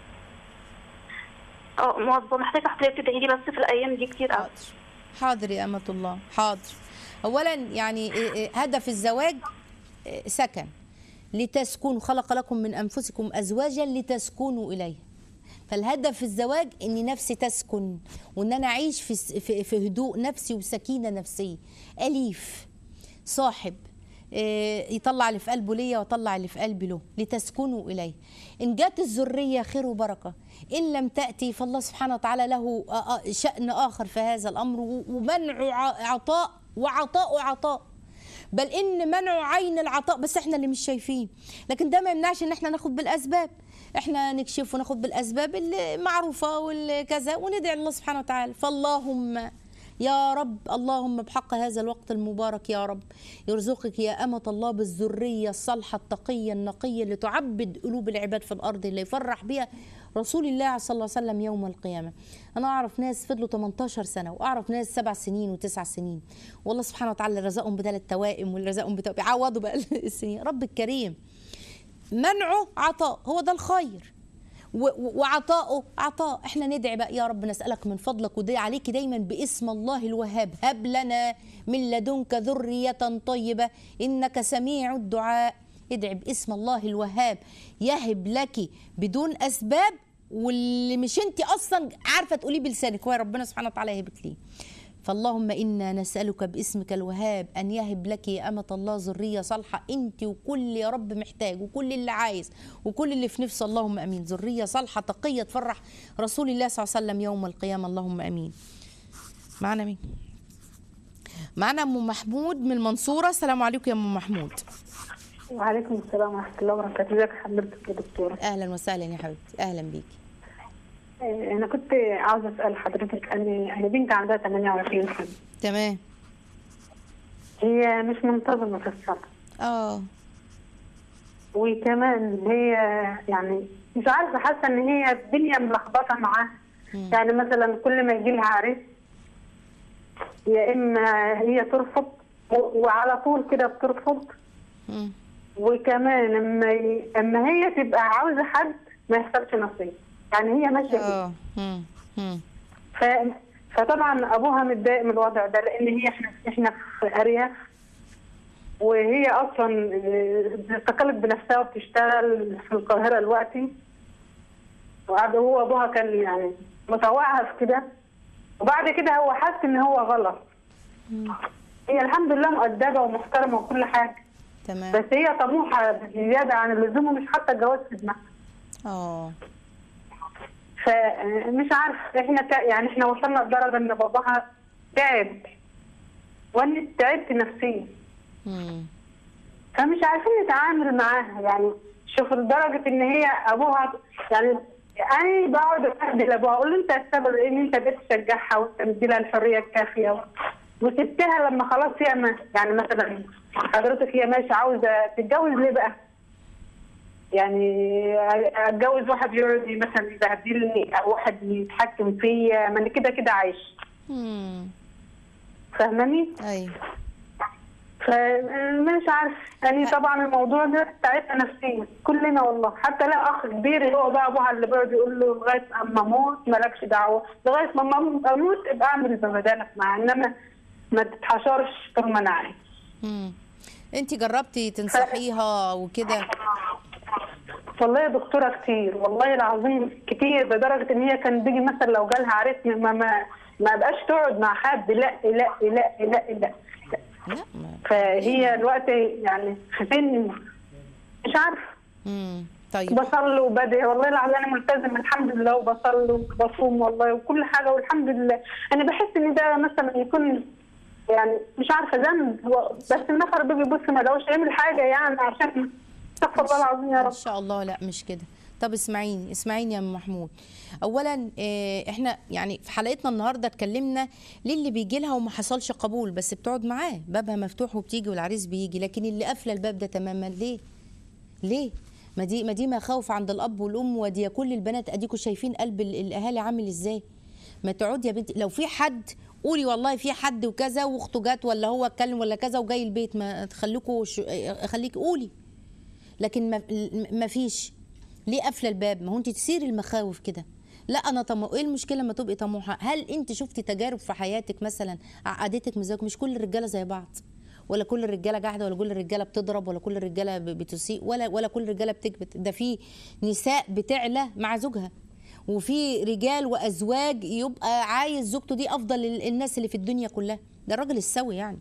اه موظفه محتاجه حضرتك تدعي لي بس في الايام دي كتير قوي حاضر حاضر يا أمة الله حاضر أولا يعني إيه إيه هدف الزواج إيه سكن لتسكنوا خلق لكم من أنفسكم أزواجا لتسكنوا إليه فالهدف في الزواج ان نفسي تسكن وان انا اعيش في في, في هدوء نفسي وسكينه نفسيه اليف صاحب إيه، يطلع اللي في قلبه ليا واطلع اللي في قلبي له لتسكنوا اليه ان جات الذريه خير وبركه ان لم تاتي فالله سبحانه وتعالى له آه، آه، شان اخر في هذا الامر و- ومنع ع- عطاء وعطاء عطاء بل ان منع عين العطاء بس احنا اللي مش شايفين لكن ده ما يمنعش ان احنا ناخد بالاسباب احنا نكشف وناخد بالاسباب اللي معروفه والكذا وندعي الله سبحانه وتعالى فاللهم يا رب اللهم بحق هذا الوقت المبارك يا رب يرزقك يا أمة الله بالذرية الصالحة التقية النقية اللي تعبد قلوب العباد في الأرض اللي يفرح بها رسول الله صلى الله عليه وسلم يوم القيامة أنا أعرف ناس فضلوا 18 سنة وأعرف ناس سبع سنين وتسع سنين والله سبحانه وتعالى رزقهم بثلاث توائم واللي رزقهم بتوائم بيعوضوا بقى السنين رب الكريم منعه عطاء هو ده الخير و- و- وعطاؤه عطاء احنا ندعي بقى يا رب نسألك من فضلك ودعي عليك دايما باسم الله الوهاب هب لنا من لدنك ذرية طيبة إنك سميع الدعاء ادعي باسم الله الوهاب يهب لك بدون أسباب واللي مش انت اصلا عارفه تقوليه بلسانك هو ربنا سبحانه وتعالى يهبك ليه فاللهم انا نسالك باسمك الوهاب ان يهب لك يا امه الله ذريه صالحه انت وكل يا رب محتاج وكل اللي عايز وكل اللي في نفسه اللهم امين ذريه صالحه تقيه تفرح رسول الله صلى الله عليه وسلم يوم القيامه اللهم امين معنا مين معنا ام محمود من المنصوره السلام عليكم يا ام محمود وعليكم السلام ورحمة الله وبركاته ازيك حضرتك يا دكتورة اهلا وسهلا يا حبيبتي اهلا بيكي آه، أنا كنت عاوزة أسأل حضرتك أنا أنا بنتي عندها 28 سنة تمام هي مش منتظمة في الصلاة اه وكمان هي يعني مش عارفه حاسه ان هي الدنيا ملخبطه معاها يعني مثلا كل ما يجي لها عريس يا اما هي ترفض و- وعلى طول كده بترفض مم. وكمان اما ي- اما هي تبقى عاوزه حد ما يحصلش نصيب يعني هي ماشيه كده. اه مم. مم. ف... فطبعا ابوها متضايق من الوضع ده لان هي احنا احنا في ارياف وهي اصلا آه، استقلت بنفسها وبتشتغل في القاهره دلوقتي وقعد هو ابوها كان يعني مطوعها في كده وبعد كده هو حس ان هو غلط هي الحمد لله مؤدبه ومحترمه وكل حاجه تمام بس هي طموحه بزياده عن اللزوم ومش حاطه الجواز في دماغها اه فمش عارف احنا تا- يعني احنا وصلنا لدرجه ان باباها تعب وانا تعبت نفسيا مم. فمش عارفين نتعامل معاها يعني شوف لدرجه ان هي ابوها يعني انا بقعد اهدي لابوها اقول له انت السبب ان انت بتشجعها وانت مديلها الحريه الكافيه وسبتها لما خلاص هي ما يعني مثلا حضرتك هي ماشي عاوزه تتجوز ليه بقى؟ يعني اتجوز واحد يقعد مثلا يبهدلني او واحد يتحكم فيا ما انا كده كده عايش مم. فاهماني؟ ايوه فمش عارف يعني طبعا الموضوع ده تعبنا نفسيا كلنا والله حتى لا اخ كبير هو بقى ابوها اللي بيقعد يقول له لغايه اما اموت مالكش دعوه لغايه ما أما اموت ابقى اعمل بمدانك معاه انما ما تتحشرش طول ما انا عايش مم. انت جربتي تنصحيها وكده والله يا دكتوره كتير والله العظيم كتير لدرجه ان هي كان بيجي مثلا لو جالها عريس ما ما ما بقاش تقعد مع حد لا لا لا لا لا لا ما. فهي الوقت يعني في سن مش عارفه مم. طيب بصلي وبدعي والله العظيم انا ملتزمه الحمد لله وبصلي وبصوم والله وكل حاجه والحمد لله انا بحس ان ده مثلا يكون يعني مش عارفه ذنب هو بس النفر بيجي يبص ما لقوش يعمل حاجه يعني عشان استغفر الله العظيم يا ان رب شاء الله لا مش كده طب اسمعيني اسمعيني يا ام محمود اولا آه، احنا يعني في حلقتنا النهارده اتكلمنا ليه اللي بيجي لها وما حصلش قبول بس بتقعد معاه بابها مفتوح وبتيجي والعريس بيجي لكن اللي قافله الباب ده تماما ليه ليه ما دي ما دي مخاوف عند الاب والام ودي كل البنات اديكوا شايفين قلب ال- الاهالي عامل ازاي ما تقعدي يا بنتي لو في حد قولي والله في حد وكذا واخته جت ولا هو اتكلم ولا كذا وجاي البيت ما تخليكوا شو... خليكي قولي لكن ما, ما فيش ليه قافله الباب ما هو انت تثيري المخاوف كده لا انا طمو ايه المشكله لما تبقي طموحه هل انت شفتي تجارب في حياتك مثلا عقدتك مزاج مش كل الرجاله زي بعض ولا كل الرجاله جاحده ولا كل الرجاله بتضرب ولا كل الرجاله ب- بتسيء ولا ولا كل الرجاله بتكبت ده في نساء بتعلى مع زوجها وفي رجال وازواج يبقى عايز زوجته دي افضل ال- الناس اللي في الدنيا كلها ده الراجل السوي يعني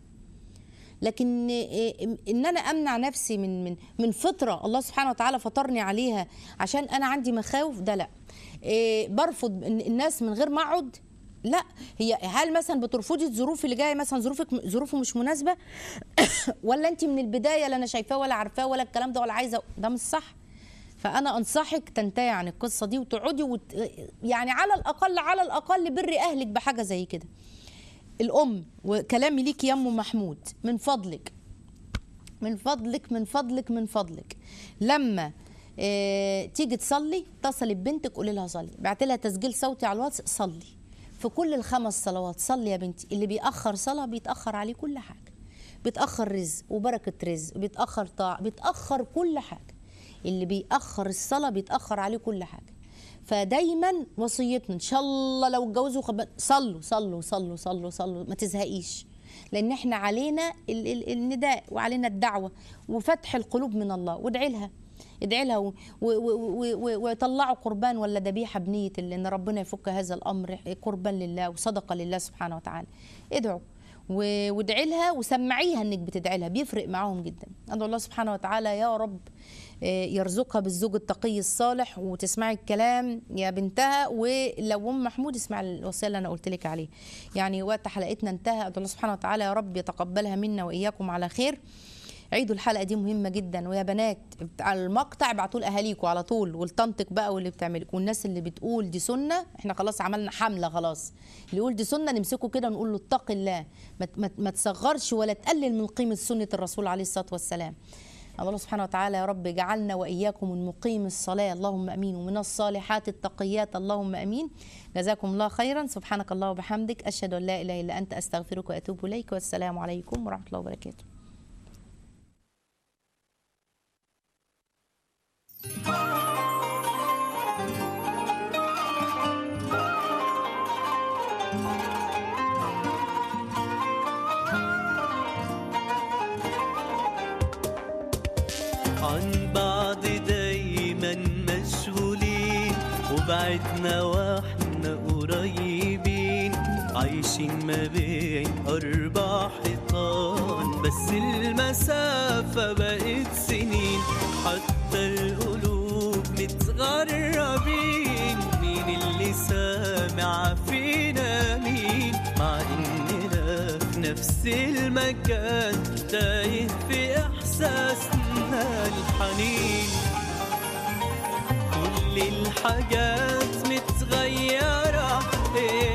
لكن إيه، ان انا امنع نفسي من من من فطره الله سبحانه وتعالى فطرني عليها عشان انا عندي مخاوف ده لا إيه، برفض إن- الناس من غير ما اقعد لا هي هل مثلا بترفضي الظروف اللي جايه مثلا ظروفك ظروفه مش مناسبه ولا انت من البدايه لا انا شايفاه ولا عارفاه ولا الكلام ده ولا عايزه ده مش صح فانا انصحك تنتهي عن القصه دي وتقعدي وت... يعني على الاقل على الاقل بري اهلك بحاجه زي كده الام وكلامي ليك يا ام محمود من فضلك من فضلك من فضلك من فضلك لما اه تيجي تصلي اتصلي ببنتك قولي لها صلي بعت لها تسجيل صوتي على الواتس صلي في كل الخمس صلوات صلي يا بنتي اللي بيأخر صلاة بيتأخر عليه كل حاجة بيتأخر رزق وبركة رزق بيتأخر طاعة بيتأخر كل حاجة اللي بيأخر الصلاة بيتأخر عليه كل حاجة فدايما وصيتنا ان شاء الله لو اتجوزوا خب... صلوا صلوا صلوا صلوا صلوا ما تزهقيش لان احنا علينا ال ال النداء وعلينا الدعوه وفتح القلوب من الله وادعي لها ادعي لها و- و- و- و- وطلعوا قربان ولا ذبيحه بنيه اللي ان ربنا يفك هذا الامر قربان لله وصدقه لله سبحانه وتعالى ادعوا و- وادعي لها وسمعيها انك بتدعي لها بيفرق معاهم جدا ادعو الله سبحانه وتعالى يا رب آه، يرزقها بالزوج التقي الصالح وتسمعي الكلام يا بنتها ولو ام محمود اسمعي الوصيه اللي انا قلت لك عليه يعني وقت حلقتنا انتهى ادعو الله سبحانه وتعالى يا رب يتقبلها منا واياكم على خير عيدوا الحلقه دي مهمه جدا ويا بنات على المقطع ابعتوا لاهاليكم على طول ولطنطك بقى واللي بتعملك والناس اللي بتقول دي سنه احنا خلاص عملنا حمله خلاص اللي يقول دي سنه نمسكه كده ونقول له اتق الله ما, ما, ما تصغرش ولا تقلل من قيمه سنه الرسول عليه الصلاه والسلام الله سبحانه وتعالى يا رب جعلنا واياكم من مقيم الصلاه اللهم امين ومن الصالحات التقيات اللهم امين جزاكم الله خيرا سبحانك الله وبحمدك اشهد ان لا اله الا انت استغفرك واتوب اليك والسلام عليكم ورحمه الله وبركاته عن بعض دايما مشغولين وبعدنا واحنا قريبين عايشين ما بين أربع حيطان بس المسافة بقت سنين حتى القلوب متغربين مين اللي سامع فينا مين مع إننا في نفس المكان تايه في إحساسنا الحنين كل الحاجات متغيرة إيه